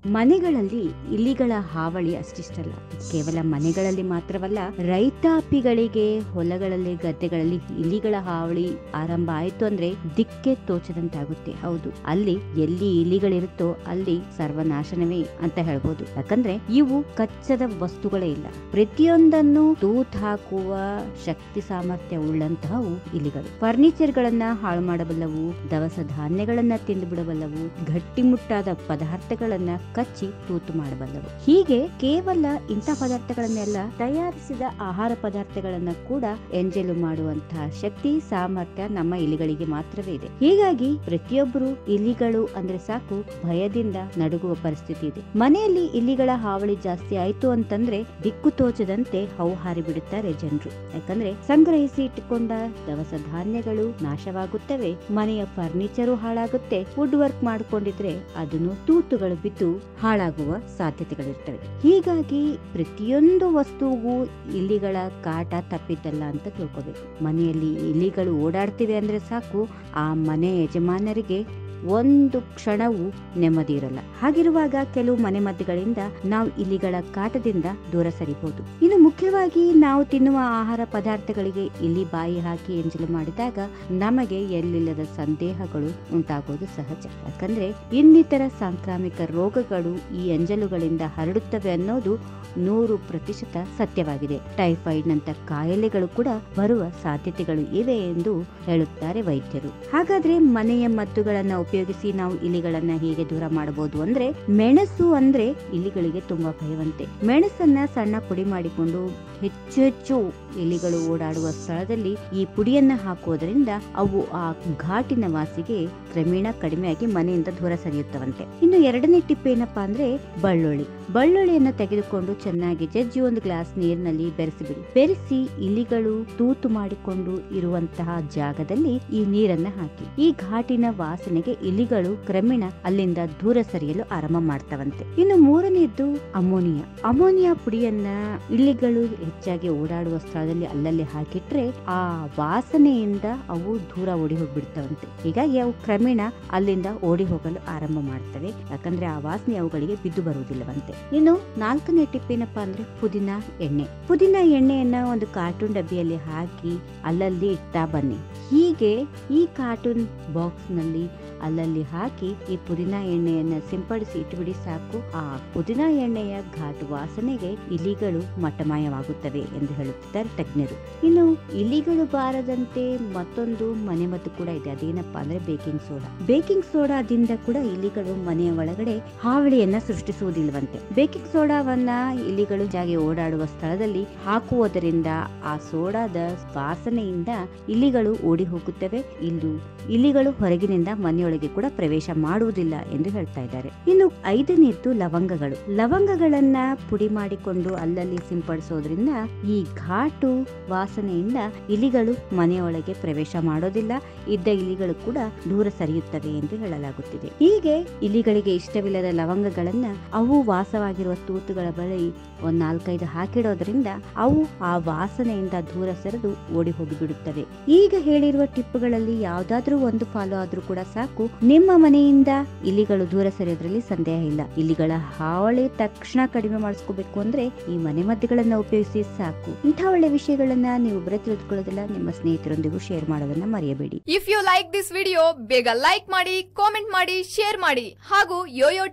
ಮನೆಗಳಲ್ಲಿ ಇಲಿಗಳ ಹಾವಳಿ ಅಷ್ಟಿಷ್ಟಲ್ಲ ಕೇವಲ ಮನೆಗಳಲ್ಲಿ ಮಾತ್ರವಲ್ಲ ರೈತಾಪಿಗಳಿಗೆ ಹೊಲಗಳಲ್ಲಿ ಗದ್ದೆಗಳಲ್ಲಿ ಇಲಿಗಳ ಹಾವಳಿ ಆರಂಭ ಆಯ್ತು ಅಂದ್ರೆ ದಿಕ್ಕೆ ತೋಚದಂತಾಗುತ್ತೆ ಹೌದು ಅಲ್ಲಿ ಎಲ್ಲಿ ಇಲಿಗಳಿರುತ್ತೋ ಅಲ್ಲಿ ಸರ್ವನಾಶನವೇ ಅಂತ ಹೇಳ್ಬೋದು ಯಾಕಂದ್ರೆ ಇವು ಕಚ್ಚದ ವಸ್ತುಗಳೇ ಇಲ್ಲ ಪ್ರತಿಯೊಂದನ್ನು ತೂತ್ ಹಾಕುವ ಶಕ್ತಿ ಸಾಮರ್ಥ್ಯ ಉಳ್ಳಂತಹವು ಇಲಿಗಳು ಫರ್ನಿಚರ್ ಗಳನ್ನ ಹಾಳು ಮಾಡಬಲ್ಲವು ದವಸ ಧಾನ್ಯಗಳನ್ನ ತಿಂದು ಬಿಡಬಲ್ಲವು ಗಟ್ಟಿಮುಟ್ಟಾದ ಪದಾರ್ಥಗಳನ್ನ ಕಚ್ಚಿ ತೂತು ಮಾಡಬಲ್ಲವು ಹೀಗೆ ಕೇವಲ ಇಂಥ ಪದಾರ್ಥಗಳನ್ನೆಲ್ಲ ತಯಾರಿಸಿದ ಆಹಾರ ಪದಾರ್ಥಗಳನ್ನ ಕೂಡ ಎಂಜಲು ಮಾಡುವಂತಹ ಶಕ್ತಿ ಸಾಮರ್ಥ್ಯ ನಮ್ಮ ಇಲಿಗಳಿಗೆ ಮಾತ್ರವೇ ಇದೆ ಹೀಗಾಗಿ ಪ್ರತಿಯೊಬ್ಬರು ಇಲಿಗಳು ಅಂದ್ರೆ ಸಾಕು ಭಯದಿಂದ ನಡುಗುವ ಪರಿಸ್ಥಿತಿ ಇದೆ ಮನೆಯಲ್ಲಿ ಇಲಿಗಳ ಹಾವಳಿ ಜಾಸ್ತಿ ಆಯ್ತು ಅಂತಂದ್ರೆ ದಿಕ್ಕು ತೋಚದಂತೆ ಹೌ ಹಾರಿ ಬಿಡುತ್ತಾರೆ ಜನರು ಯಾಕಂದ್ರೆ ಸಂಗ್ರಹಿಸಿ ಇಟ್ಟುಕೊಂಡ ದವಸ ಧಾನ್ಯಗಳು ನಾಶವಾಗುತ್ತವೆ ಮನೆಯ ಫರ್ನಿಚರು ಹಾಳಾಗುತ್ತೆ ವುಡ್ ವರ್ಕ್ ಮಾಡ್ಕೊಂಡಿದ್ರೆ ಅದನ್ನು ತೂತುಗಳು ಬಿದ್ದು ಹಾಳಾಗುವ ಸಾಧ್ಯತೆಗಳಿರ್ತವೆ ಹೀಗಾಗಿ ಪ್ರತಿಯೊಂದು ವಸ್ತುವಿಗೂ ಇಲಿಗಳ ಕಾಟ ತಪ್ಪಿದ್ದಲ್ಲ ಅಂತ ತಿಳ್ಕೋಬೇಕು ಮನೆಯಲ್ಲಿ ಇಲಿಗಳು ಓಡಾಡ್ತಿವೆ ಅಂದ್ರೆ ಸಾಕು ಆ ಮನೆ ಯಜಮಾನರಿಗೆ ಒಂದು ಕ್ಷಣವೂ ನೆಮ್ಮದಿ ಇರಲ್ಲ ಹಾಗಿರುವಾಗ ಕೆಲವು ಮನೆಮದ್ದುಗಳಿಂದ ನಾವು ಇಲಿಗಳ ಕಾಟದಿಂದ ದೂರ ಸರಿಬಹುದು ಇನ್ನು ಮುಖ್ಯವಾಗಿ ನಾವು ತಿನ್ನುವ ಆಹಾರ ಪದಾರ್ಥಗಳಿಗೆ ಇಲಿ ಬಾಯಿ ಹಾಕಿ ಎಂಜಲು ಮಾಡಿದಾಗ ನಮಗೆ ಎಲ್ಲಿಲ್ಲದ ಸಂದೇಹಗಳು ಉಂಟಾಗೋದು ಸಹಜ ಯಾಕಂದ್ರೆ ಇನ್ನಿತರ ಸಾಂಕ್ರಾಮಿಕ ರೋಗಗಳು ಈ ಎಂಜಲುಗಳಿಂದ ಹರಡುತ್ತವೆ ಅನ್ನೋದು ನೂರು ಪ್ರತಿಶತ ಸತ್ಯವಾಗಿದೆ ಟೈಫಾಯ್ಡ್ ನಂತ ಕಾಯಿಲೆಗಳು ಕೂಡ ಬರುವ ಸಾಧ್ಯತೆಗಳು ಇವೆ ಎಂದು ಹೇಳುತ್ತಾರೆ ವೈದ್ಯರು ಹಾಗಾದ್ರೆ ಮನೆಯ ಮದ್ದುಗಳನ್ನ ಉಪಯೋಗಿಸಿ ನಾವು ಇಲಿಗಳನ್ನ ಹೇಗೆ ದೂರ ಮಾಡಬಹುದು ಅಂದ್ರೆ ಮೆಣಸು ಅಂದ್ರೆ ಇಲಿಗಳಿಗೆ ತುಂಬಾ ಭಯವಂತೆ ಮೆಣಸನ್ನ ಸಣ್ಣ ಪುಡಿ ಮಾಡಿಕೊಂಡು ಹೆಚ್ಚು ಹೆಚ್ಚು ಇಲಿಗಳು ಓಡಾಡುವ ಸ್ಥಳದಲ್ಲಿ ಈ ಪುಡಿಯನ್ನ ಹಾಕುವುದರಿಂದ ಅವು ಆ ಘಾಟಿನ ವಾಸಿಗೆ ಕ್ರಮೇಣ ಕಡಿಮೆಯಾಗಿ ಮನೆಯಿಂದ ದೂರ ಸರಿಯುತ್ತವಂತೆ ಇನ್ನು ಎರಡನೇ ಟಿಪ್ ಏನಪ್ಪಾ ಅಂದ್ರೆ ಬೆಳ್ಳುಳ್ಳಿ ಬೆಳ್ಳುಳ್ಳಿಯನ್ನ ತೆಗೆದುಕೊಂಡು ಚೆನ್ನಾಗಿ ಜಜ್ಜಿ ಒಂದು ಗ್ಲಾಸ್ ನೀರಿನಲ್ಲಿ ಬೆರೆಸಿಬಿಡಿ ಬೆರೆಸಿ ಇಲಿಗಳು ತೂತು ಮಾಡಿಕೊಂಡು ಇರುವಂತಹ ಜಾಗದಲ್ಲಿ ಈ ನೀರನ್ನ ಹಾಕಿ ಈ ಘಾಟಿನ ವಾಸನೆಗೆ ಇಲಿಗಳು ಕ್ರಮೇಣ ಅಲ್ಲಿಂದ ದೂರ ಸರಿಯಲು ಆರಂಭ ಮಾಡ್ತವಂತೆ ಇನ್ನು ಮೂರನೇದ್ದು ಅಮೋನಿಯಾ ಅಮೋನಿಯಾ ಪುಡಿಯನ್ನ ಇಲಿಗಳು ಹೆಚ್ಚಾಗಿ ಓಡಾಡುವ ಸ್ಥಳದಲ್ಲಿ ಅಲ್ಲಲ್ಲಿ ಹಾಕಿಟ್ರೆ ಆ ವಾಸನೆಯಿಂದ ಅವು ದೂರ ಓಡಿ ಹೋಗ್ಬಿಡ್ತವಂತೆ ಹೀಗಾಗಿ ಅವು ಕ್ರಮೇಣ ಅಲ್ಲಿಂದ ಓಡಿ ಹೋಗಲು ಆರಂಭ ಮಾಡ್ತವೆ ಯಾಕಂದ್ರೆ ಆ ವಾಸನೆ ಅವುಗಳಿಗೆ ಬಿದ್ದು ಬರುವುದಿಲ್ಲವಂತೆ ಇನ್ನು ನಾಲ್ಕನೇ ಟಿಪ್ ಏನಪ್ಪಾ ಅಂದ್ರೆ ಪುದೀನ ಎಣ್ಣೆ ಪುದೀನ ಎಣ್ಣೆಯನ್ನ ಒಂದು ಕಾರ್ಟೂನ್ ಡಬ್ಬಿಯಲ್ಲಿ ಹಾಕಿ ಅಲ್ಲಲ್ಲಿ ಇಡ್ತಾ ಬನ್ನಿ ಹೀಗೆ ಈ ಕಾರ್ಟೂನ್ ಬಾಕ್ಸ್ ನಲ್ಲಿ ಅಲ್ಲಲ್ಲಿ ಹಾಕಿ ಈ ಪುದೀನ ಎಣ್ಣೆಯನ್ನ ಸಿಂಪಡಿಸಿ ಇಟ್ಟುಬಿಡಿ ಸಾಕು ಆ ಪುದೀನ ಎಣ್ಣೆಯ ಘಾಟು ವಾಸನೆಗೆ ಇಲಿಗಳು ಮಟ್ಟಮಾಯವಾಗುತ್ತವೆ ಎಂದು ಹೇಳುತ್ತಿದ್ದಾರೆ ತಜ್ಞರು ಇನ್ನು ಇಲಿಗಳು ಬಾರದಂತೆ ಮತ್ತೊಂದು ಮನೆಮದ್ದು ಕೂಡ ಇದೆ ಅದೇನಪ್ಪಾ ಅಂದ್ರೆ ಬೇಕಿಂಗ್ ಸೋಡಾ ಬೇಕಿಂಗ್ ಸೋಡಾದಿಂದ ಕೂಡ ಇಲಿಗಳು ಮನೆಯ ಒಳಗಡೆ ಹಾವಳಿಯನ್ನ ಸೃಷ್ಟಿಸುವುದಿಲ್ಲವಂತೆ ಬೇಕಿಂಗ್ ಸೋಡಾವನ್ನ ಇಲಿಗಳು ಜಾಗಿ ಓಡಾಡುವ ಸ್ಥಳದಲ್ಲಿ ಹಾಕುವುದರಿಂದ ಆ ಸೋಡಾದ ವಾಸನೆಯಿಂದ ಇಲಿಗಳು ಓಡಿ ಹೋಗುತ್ತವೆ ಇಲ್ಲೂ ಇಲಿಗಳು ಹೊರಗಿನಿಂದ ಮನೆಯೊಳಗೆ ಕೂಡ ಪ್ರವೇಶ ಮಾಡುವುದಿಲ್ಲ ಎಂದು ಹೇಳ್ತಾ ಇದ್ದಾರೆ ಇನ್ನು ಐದನೇದ್ದು ಲವಂಗಗಳು ಲವಂಗಗಳನ್ನ ಪುಡಿ ಮಾಡಿಕೊಂಡು ಅಲ್ಲಲ್ಲಿ ಸಿಂಪಡಿಸೋದ್ರಿಂದ ಈ ಘಾಟು ವಾಸನೆಯಿಂದ ಇಲಿಗಳು ಮನೆಯೊಳಗೆ ಪ್ರವೇಶ ಮಾಡೋದಿಲ್ಲ ಇದ್ದ ಇಲಿಗಳು ಕೂಡ ದೂರ ಸರಿಯುತ್ತವೆ ಎಂದು ಹೇಳಲಾಗುತ್ತಿದೆ ಹೀಗೆ ಇಲಿಗಳಿಗೆ ಇಷ್ಟವಿಲ್ಲದ ಲವಂಗಗಳನ್ನ ಅವು ವಾಸವಾಗಿರುವ ತೂತುಗಳ ಬಳಿ ಒಂದ್ ನಾಲ್ಕೈದು ಹಾಕಿಡೋದ್ರಿಂದ ಅವು ಆ ವಾಸನೆಯಿಂದ ದೂರ ಸರಿದು ಓಡಿ ಹೋಗಿಬಿಡುತ್ತವೆ ಈಗ ಹೇಳಿರುವ ಟಿಪ್ಗಳಲ್ಲಿ ಯಾವ್ದಾದ್ರೂ ಒಂದು ಫಾಲೋ ಆದ್ರೂ ಕೂಡ ಸಾಕು ನಿಮ್ಮ ಮನೆಯಿಂದ ಇಲಿಗಳು ದೂರ ಸರಿಯೋದ್ರಲ್ಲಿ ಸಂದೇಹ ಇಲ್ಲ ಇಲಿಗಳ ಹಾವಳಿ ತಕ್ಷಣ ಕಡಿಮೆ ಮಾಡಿಸ್ಕೋಬೇಕು ಅಂದ್ರೆ ಈ ಮನೆ ಮದ್ದುಗಳನ್ನ ಉಪಯೋಗಿಸಿ ಸಾಕು ಇಂಥ ಒಳ್ಳೆ ವಿಷಯಗಳನ್ನ ನೀವು ಬರೀ ತಿಳಿದುಕೊಳ್ಳೋದಿಲ್ಲ ನಿಮ್ಮ ಸ್ನೇಹಿತರೊಂದಿಗೂ ಶೇರ್ ಮಾಡೋದನ್ನ ಮರೆಯಬೇಡಿ if you like this video ಬೇಗ ಲೈಕ್ ಮಾಡಿ ಕಾಮೆಂಟ್ ಮಾಡಿ ಶೇರ್ ಮಾಡಿ ಹಾಗೂ ಯೋಯೋ